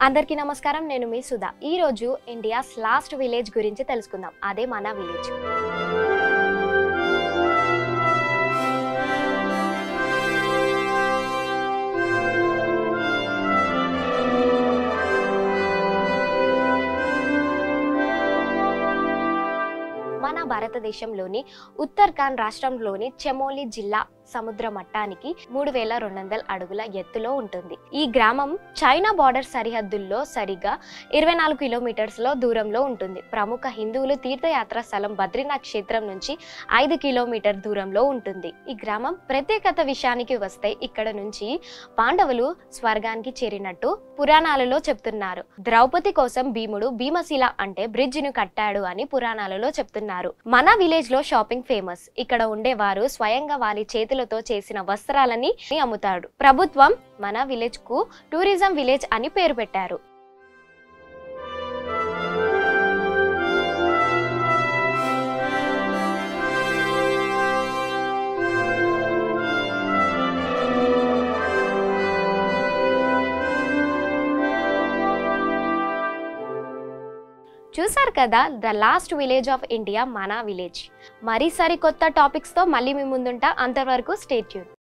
అందరికీ నమస్కారం నేను మీ సుధా ఈ రోజు ఇండియాస్ లాస్ట్ విలేజ్ గురించి తెలుసుకుందాం అదే మన విలేజ్ మన భారతదేశంలోని ఉత్తరాఖండ్ రాష్ట్రంలోని చెమోలి జిల్లా సముద్ర మట్టానికి మూడు వేల రెండు వందల అడుగుల ఎత్తులో ఉంటుంది ఈ గ్రామం చైనా బార్డర్ సరిహద్దుల్లో సరిగా ఇరవై నాలుగు కిలోమీటర్స్ లో దూరంలో ఉంటుంది ప్రముఖ హిందువులు తీర్థయాత్ర స్థలం బద్రీనాథ్ క్షేత్రం నుంచి ఐదు కిలోమీటర్ దూరంలో ఉంటుంది ఈ గ్రామం ప్రత్యేకత విషయానికి వస్తే ఇక్కడ నుంచి పాండవులు స్వర్గానికి చేరినట్టు పురాణాలలో చెప్తున్నారు ద్రౌపది కోసం భీముడు భీమశిల అంటే బ్రిడ్జ్ ను కట్టాడు అని పురాణాలలో చెప్తున్నారు మన విలేజ్ లో షాపింగ్ ఫేమస్ ఇక్కడ ఉండేవారు స్వయంగా వారి చేతులతో చేసిన వస్త్రాలని అమ్ముతాడు ప్రభుత్వం మన విలేజ్ కు టూరిజం విలేజ్ అని పేరు పెట్టారు చూసారు కదా the last village of India మన విలేజ్ మరీ సరికొత్త టాపిక్స్తో మళ్ళీ మీ ముందుంటా అంతవరకు స్టేట్యూన్